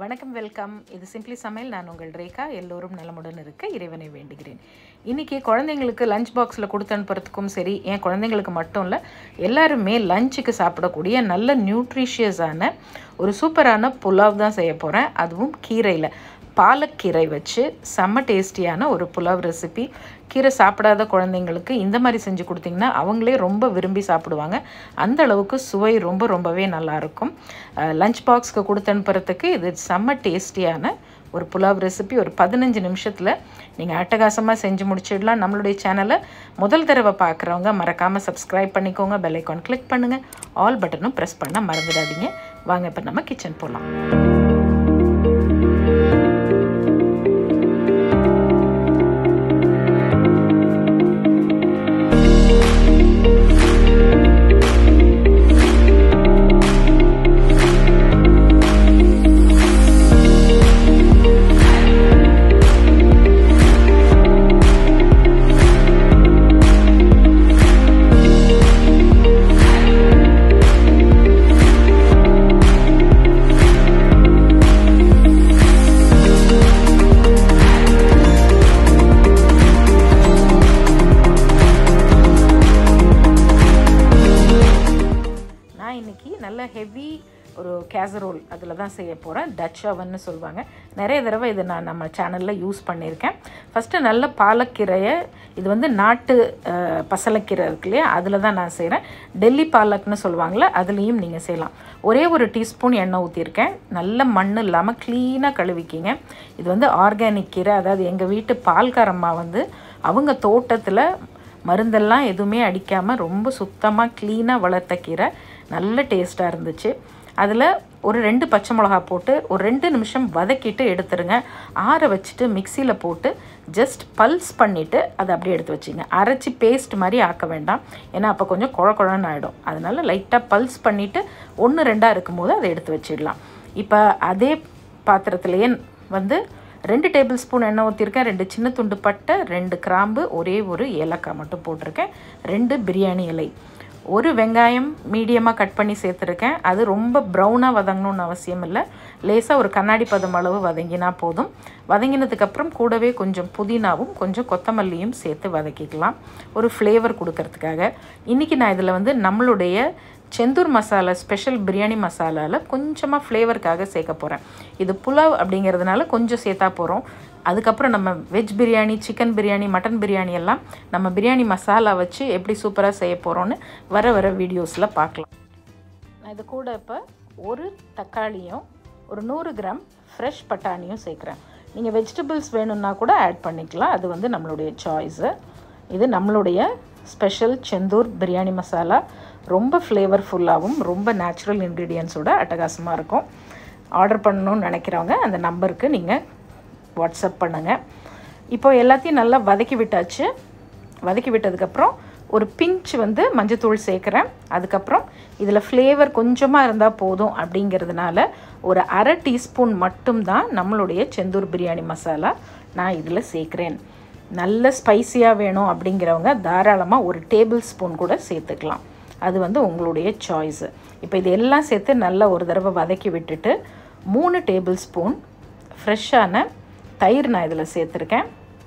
வணக்கம் வெல்கம் இது சிம்பிளி சமையல் நான் உங்கள் ரேகா எல்லோரும் நலமுடன் இருக்க இறைவனை வேண்டுகிறேன் இன்றைக்கி குழந்தைங்களுக்கு லஞ்ச் பாக்ஸில் கொடுத்து அனுப்புறதுக்கும் சரி என் குழந்தைங்களுக்கு மட்டும் இல்லை எல்லாருமே லஞ்சுக்கு சாப்பிடக்கூடிய நல்ல நியூட்ரிஷியஸான ஒரு சூப்பரான புலாவ் தான் செய்ய போகிறேன் அதுவும் கீரையில் பாலக்கீரை வச்சு செம்ம டேஸ்டியான ஒரு புலாவ் ரெசிபி கீரை சாப்பிடாத குழந்தைங்களுக்கு இந்த மாதிரி செஞ்சு கொடுத்தீங்கன்னா அவங்களே ரொம்ப விரும்பி சாப்பிடுவாங்க அந்த அளவுக்கு சுவை ரொம்ப ரொம்பவே நல்லாயிருக்கும் லஞ்ச் பாக்ஸ்க்கு கொடுத்து அனுப்புறதுக்கு இது செம்ம டேஸ்டியான ஒரு புலாவ் ரெசிபி ஒரு பதினஞ்சு நிமிஷத்தில் நீங்கள் அட்டகாசமாக செஞ்சு முடிச்சிடலாம் நம்மளுடைய சேனலை முதல் தடவை பார்க்குறவங்க மறக்காமல் சப்ஸ்கிரைப் பண்ணிக்கோங்க பெல் ஐக்கான் கிளிக் பண்ணுங்கள் ஆல் பட்டனும் ப்ரெஸ் பண்ண மறந்துடாதீங்க வாங்க இப்போ நம்ம கிச்சன் போகலாம் நான் இன்னைக்கு நல்ல ஹெவி ஒரு கேசரோல் அதில் தான் செய்ய போகிறேன் டச் அவன்னு சொல்லுவாங்க நிறைய தடவை இதை நான் நம்ம சேனலில் யூஸ் பண்ணியிருக்கேன் ஃபஸ்ட்டு நல்ல பாலக்கீரையை இது வந்து நாட்டு அஹ், பசலைக்கீரை இருக்கு இல்லையா அதில் தான் நான் செய்கிறேன் டெல்லி பாலக்னு சொல்லுவாங்கள்ல அதுலேயும் நீங்கள் செய்யலாம் ஒரே ஒரு டீஸ்பூன் எண்ணெய் ஊற்றிருக்கேன் நல்ல மண் இல்லாமல் க்ளீனாக கழுவிக்கிங்க இது வந்து ஆர்கானிக் கீரை அதாவது எங்கள் வீட்டு பால்காரம்மா வந்து அவங்க தோட்டத்தில் மருந்தெல்லாம் எதுவுமே அடிக்காமல் ரொம்ப சுத்தமாக க்ளீனாக வளர்த்த கீரை நல்ல டேஸ்ட்டாக இருந்துச்சு அதில் ஒரு ரெண்டு பச்சை மிளகா போட்டு ஒரு ரெண்டு நிமிஷம் வதக்கிட்டு எடுத்துருங்க ஆற வச்சுட்டு மிக்சியில் போட்டு ஜஸ்ட் பல்ஸ் பண்ணிவிட்டு அதை அப்படியே எடுத்து வச்சிங்க அரைச்சி பேஸ்ட் மாதிரி ஆக்க வேண்டாம் ஏன்னா அப்போ கொஞ்சம் குழ குழன்னு ஆகிடும் அதனால் லைட்டாக பல்ஸ் பண்ணிவிட்டு ஒன்று ரெண்டாக இருக்கும்போது அதை எடுத்து வச்சிடலாம் இப்போ அதே பாத்திரத்துலேயே வந்து ரெண்டு டேபிள் ஸ்பூன் எண்ணெய் ஊற்றிருக்கேன் ரெண்டு சின்ன துண்டு பட்டை ரெண்டு கிராம்பு ஒரே ஒரு ஏலக்காய் மட்டும் போட்டிருக்கேன் ரெண்டு பிரியாணி இலை ஒரு வெங்காயம் மீடியமாக கட் பண்ணி சேர்த்துருக்கேன் அது ரொம்ப ப்ரௌனாக வதங்கணும்னு அவசியம் இல்லை லேசாக ஒரு கண்ணாடி பதம் அளவு வதங்கினா போதும் வதங்கினதுக்கப்புறம் கூடவே கொஞ்சம் புதினாவும் கொஞ்சம் கொத்தமல்லியும் சேர்த்து வதக்கிக்கலாம் ஒரு ஃப்ளேவர் கொடுக்கறதுக்காக இன்றைக்கி நான் இதில் வந்து நம்மளுடைய செந்தூர் மசாலா ஸ்பெஷல் பிரியாணி மசாலாவில் கொஞ்சமாக ஃப்ளேவருக்காக சேர்க்க போகிறேன் இது புலாவ் அப்படிங்கிறதுனால கொஞ்சம் சேர்த்தா போகிறோம் அதுக்கப்புறம் நம்ம veg biryani chicken biryani mutton biryani எல்லாம் நம்ம பிரியாணி மசாலா வச்சு எப்படி சூப்பராக செய்ய போகிறோன்னு வர வர வீடியோஸில் பார்க்கலாம் நான் இது கூட இப்போ ஒரு தக்காளியும் ஒரு நூறு கிராம் ஃப்ரெஷ் பட்டாணியும் சேர்க்குறேன் நீங்கள் வெஜிடபிள்ஸ் வேணும்னா கூட ஆட் பண்ணிக்கலாம் அது வந்து நம்மளுடைய சாய்ஸு இது நம்மளுடைய ஸ்பெஷல் செந்தூர் பிரியாணி மசாலா ரொம்ப ஃப்ளேவர்ஃபுல்லாகவும் ரொம்ப நேச்சுரல் இன்க்ரீடியன்ஸோட அட்டகாசமாக இருக்கும் ஆர்டர் பண்ணணும்னு நினைக்கிறவங்க அந்த நம்பருக்கு நீங்கள் வாட்ஸ்அப் பண்ணுங்கள் இப்போ எல்லாத்தையும் நல்லா வதக்கி விட்டாச்சு வதக்கி விட்டதுக்கப்புறம் ஒரு பிஞ்ச் வந்து மஞ்சத்தூள் சேர்க்குறேன் அதுக்கப்புறம் இதில் ஃப்ளேவர் கொஞ்சமாக இருந்தால் போதும் அப்படிங்கிறதுனால ஒரு அரை டீஸ்பூன் மட்டும்தான் நம்மளுடைய செந்தூர் பிரியாணி மசாலா நான் இதில் சேர்க்குறேன் நல்ல ஸ்பைசியாக வேணும் அப்படிங்கிறவங்க தாராளமாக ஒரு டேபிள் ஸ்பூன் கூட சேர்த்துக்கலாம் அது வந்து உங்களுடைய சாய்ஸு இப்போ இது எல்லாம் சேர்த்து நல்லா ஒரு தடவை வதக்கி விட்டுட்டு மூணு டேபிள் ஸ்பூன் ஃப்ரெஷ்ஷான தயிர் நான் இதில் சேர்த்துருக்கேன்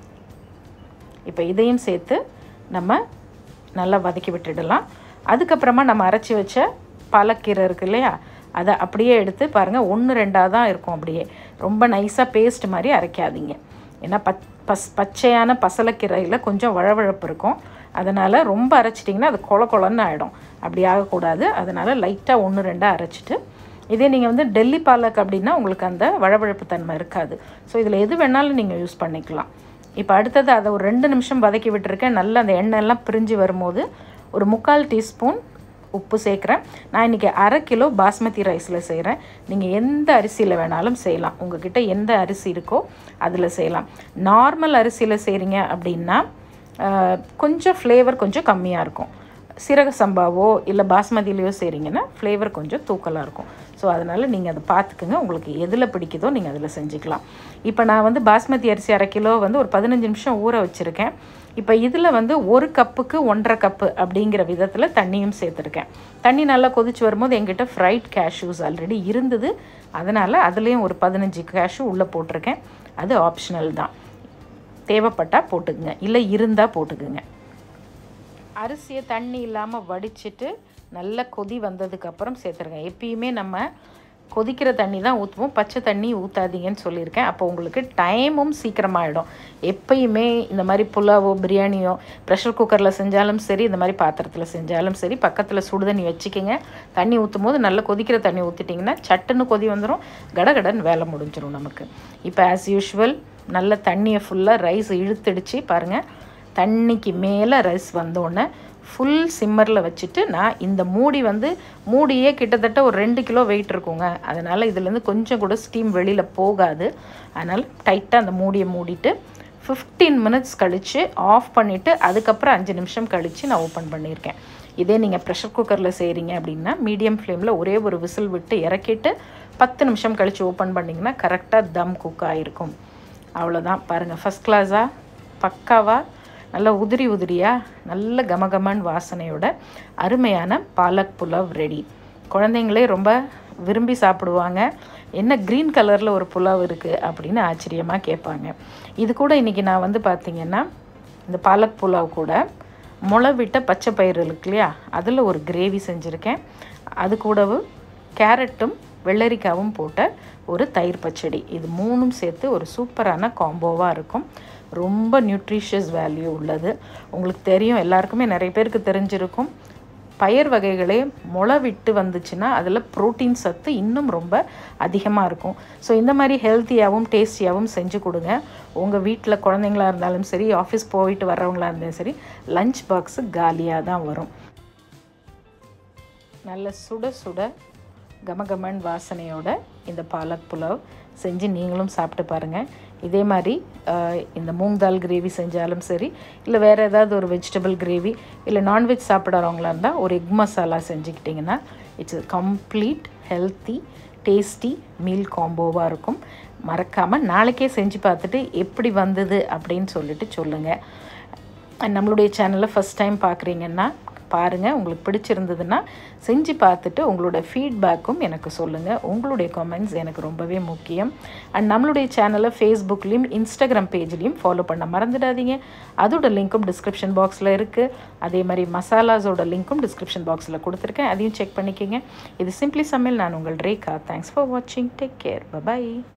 இப்போ இதையும் சேர்த்து நம்ம நல்லா வதக்கி விட்டுடலாம் அதுக்கப்புறமா நம்ம அரைச்சி வச்ச பாலக்கீரை இருக்கு இல்லையா அதை அப்படியே எடுத்து பாருங்கள் ஒன்று ரெண்டாக தான் இருக்கும் அப்படியே ரொம்ப நைஸாக பேஸ்ட் மாதிரி அரைக்காதீங்க ஏன்னா பச் பஸ் பச்சையான பசலைக்கீரையில் கொஞ்சம் வழவழப்பு இருக்கும் அதனால் ரொம்ப அரைச்சிட்டிங்கன்னா அது கொல கொலன்னு ஆகிடும் அப்படி ஆகக்கூடாது அதனால் லைட்டாக ஒன்று ரெண்டாக அரைச்சிட்டு இதே நீங்கள் வந்து டெல்லி பாலக் அப்படின்னா உங்களுக்கு அந்த வழவழப்பு தன்மை இருக்காது ஸோ இதில் எது வேணாலும் நீங்கள் யூஸ் பண்ணிக்கலாம் இப்போ அடுத்தது அதை ஒரு ரெண்டு நிமிஷம் வதக்கி விட்டுருக்கேன் நல்லா அந்த எண்ணெய் எல்லாம் பிரிஞ்சு வரும்போது ஒரு முக்கால் டீஸ்பூன் உப்பு சேர்க்குறேன் நான் இன்றைக்கி அரை கிலோ பாஸ்மதி ரைஸில் செய்கிறேன் நீங்கள் எந்த அரிசியில் வேணாலும் செய்யலாம் உங்ககிட்ட எந்த அரிசி இருக்கோ அதில் செய்யலாம் நார்மல் அரிசியில் செய்கிறீங்க அப்படின்னா ஆஹ், கொஞ்சம் ஃப்ளேவர் கொஞ்சம் கம்மியாக இருக்கும் சீரக சம்பாவோ இல்லை பாஸ்மதியிலையோ செய்கிறீங்கன்னா ஃப்ளேவர் கொஞ்சம் தூக்கலாக இருக்கும் ஸோ அதனால் நீங்கள் அதை பார்த்துக்குங்க உங்களுக்கு எதில் பிடிக்குதோ நீங்கள் அதில் செஞ்சுக்கலாம் இப்போ நான் வந்து பாஸ்மதி அரிசி அரை கிலோ வந்து ஒரு பதினஞ்சு நிமிஷம் ஊற வச்சுருக்கேன் இப்போ இதில் வந்து ஒரு கப்புக்கு ஒன்றரை கப்பு அப்படிங்கிற விதத்தில் தண்ணியும் சேர்த்துருக்கேன் தண்ணி நல்லா கொதிச்சு வரும்போது எங்கிட்ட ஃப்ரைட் கேஷ்யூஸ் ஆல்ரெடி இருந்தது அதனால் அதுலேயும் ஒரு பதினஞ்சு கேஷ்யூ உள்ளே போட்டிருக்கேன் அது ஆப்ஷனல் தான் தேவைப்பட்டால் போட்டுக்குங்க இல்லை இருந்தால் போட்டுக்குங்க அரிசியை தண்ணி இல்லாமல் வடிச்சிட்டு நல்ல கொதி வந்ததுக்கப்புறம் சேர்த்துருங்க எப்பயுமே நம்ம கொதிக்கிற தண்ணி தான் ஊற்றுவோம் பச்சை தண்ணி ஊற்றாதீங்கன்னு சொல்லியிருக்கேன் அப்போ உங்களுக்கு டைமும் சீக்கிரமாகிடும் எப்பயுமே இந்த மாதிரி புலாவோ பிரியாணியோ ப்ரெஷர் குக்கரில் செஞ்சாலும் சரி இந்த மாதிரி பாத்திரத்தில் செஞ்சாலும் சரி பக்கத்தில் சுடு தண்ணி வச்சுக்கிங்க தண்ணி ஊற்றும் போது நல்லா கொதிக்கிற தண்ணி ஊற்றிட்டிங்கன்னா சட்டுன்னு கொதி வந்துடும் கடகடன் வேலை முடிஞ்சிடும் நமக்கு இப்போ ஆஸ் யூஷுவல் நல்ல தண்ணியை ஃபுல்லாக ரைஸ் இழுத்துடுச்சு பாருங்கள் தண்ணிக்கு மேலே ரைஸ் வந்தோடனே ஃபுல் சிம்மரில் வச்சுட்டு நான் இந்த மூடி வந்து மூடியே கிட்டத்தட்ட ஒரு ரெண்டு கிலோ வெயிட் இருக்குங்க அதனால் இதுலேருந்து கொஞ்சம் கூட ஸ்டீம் வெளியில் போகாது அதனால் டைட்டாக அந்த மூடியை மூடிட்டு ஃபிஃப்டீன் மினிட்ஸ் கழித்து ஆஃப் பண்ணிவிட்டு அதுக்கப்புறம் அஞ்சு நிமிஷம் கழித்து நான் ஓப்பன் பண்ணியிருக்கேன் இதே நீங்கள் ப்ரெஷர் குக்கரில் செய்கிறீங்க அப்படின்னா மீடியம் ஃப்ளேமில் ஒரே ஒரு விசில் விட்டு இறக்கிட்டு பத்து நிமிஷம் கழித்து ஓப்பன் பண்ணிங்கன்னா கரெக்டாக தம் குக் ஆகிருக்கும் அவ்வளோதான் பாருங்கள் ஃபஸ்ட் கிளாஸாக பக்காவாக நல்ல உதிரி உதிரியாக நல்ல கமகமன் வாசனையோட அருமையான பாலக் புலாவ் ரெடி குழந்தைங்களே ரொம்ப விரும்பி சாப்பிடுவாங்க என்ன க்ரீன் கலரில் ஒரு புலாவ் இருக்குது அப்படின்னு ஆச்சரியமாக கேட்பாங்க இது கூட இன்றைக்கி நான் வந்து பார்த்திங்கன்னா இந்த பாலக் புலாவ் கூட முளை விட்ட பச்சை பயிறு இருக்கு இல்லையா அதில் ஒரு கிரேவி செஞ்சுருக்கேன் அது கூடவு கேரட்டும் வெள்ளரிக்காவும் போட்ட ஒரு தயிர் பச்சடி இது மூணும் சேர்த்து ஒரு சூப்பரான காம்போவாக இருக்கும் ரொம்ப நியூட்ரிஷியஸ் வேல்யூ உள்ளது உங்களுக்கு தெரியும் எல்லாருக்குமே நிறைய பேருக்கு தெரிஞ்சிருக்கும் பயிர் வகைகளே முளை விட்டு வந்துச்சுன்னா அதில் ப்ரோட்டீன் சத்து இன்னும் ரொம்ப அதிகமாக இருக்கும் ஸோ இந்த மாதிரி ஹெல்த்தியாகவும் டேஸ்டியாகவும் செஞ்சு கொடுங்க உங்கள் வீட்டில் குழந்தைங்களா இருந்தாலும் சரி ஆஃபீஸ் போயிட்டு வர்றவங்களா இருந்தாலும் சரி லஞ்ச் பாக்ஸு காலியாக தான் வரும் நல்ல சுட சுட கமகமன் வாசனையோட இந்த பாலக் புலாவ் செஞ்சு நீங்களும் சாப்பிட்டு பாருங்கள் இதே மாதிரி இந்த மூங் தால் கிரேவி செஞ்சாலும் சரி இல்லை வேறு ஏதாவது ஒரு வெஜிடபிள் கிரேவி இல்லை நான்வெஜ் சாப்பிட்றவங்களா இருந்தால் ஒரு எக் மசாலா செஞ்சுக்கிட்டிங்கன்னா it's complete healthy tasty meal காம்போவாக இருக்கும் மறக்காமல் நாளைக்கே செஞ்சு பார்த்துட்டு எப்படி வந்தது அப்படின்னு சொல்லிட்டு சொல்லுங்கள் நம்மளுடைய சேனலை ஃபஸ்ட் டைம் பார்க்குறீங்கன்னா பாருங்கள் உங்களுக்கு பிடிச்சிருந்ததுன்னா செஞ்சு பார்த்துட்டு உங்களோட ஃபீட்பேக்கும் எனக்கு சொல்லுங்கள் உங்களுடைய கமெண்ட்ஸ் எனக்கு ரொம்பவே முக்கியம் அண்ட் நம்மளுடைய சேனலை ஃபேஸ்புக்லேயும் இன்ஸ்டாகிராம் பேஜ்லேயும் ஃபாலோ பண்ண மறந்துடாதீங்க அதோட லிங்க்கும் டிஸ்கிரிப்ஷன் பாக்ஸில் இருக்குது அதே மாதிரி மசாலாஸோட லிங்க்கும் டிஸ்கிரிப்ஷன் பாக்ஸில் கொடுத்துருக்கேன் அதையும் செக் பண்ணிக்கோங்க இது சிம்பிளி சமையல் நான் உங்கள் ரேகா தேங்க்ஸ் ஃபார் வாட்சிங் டேக் கேர் பபாய்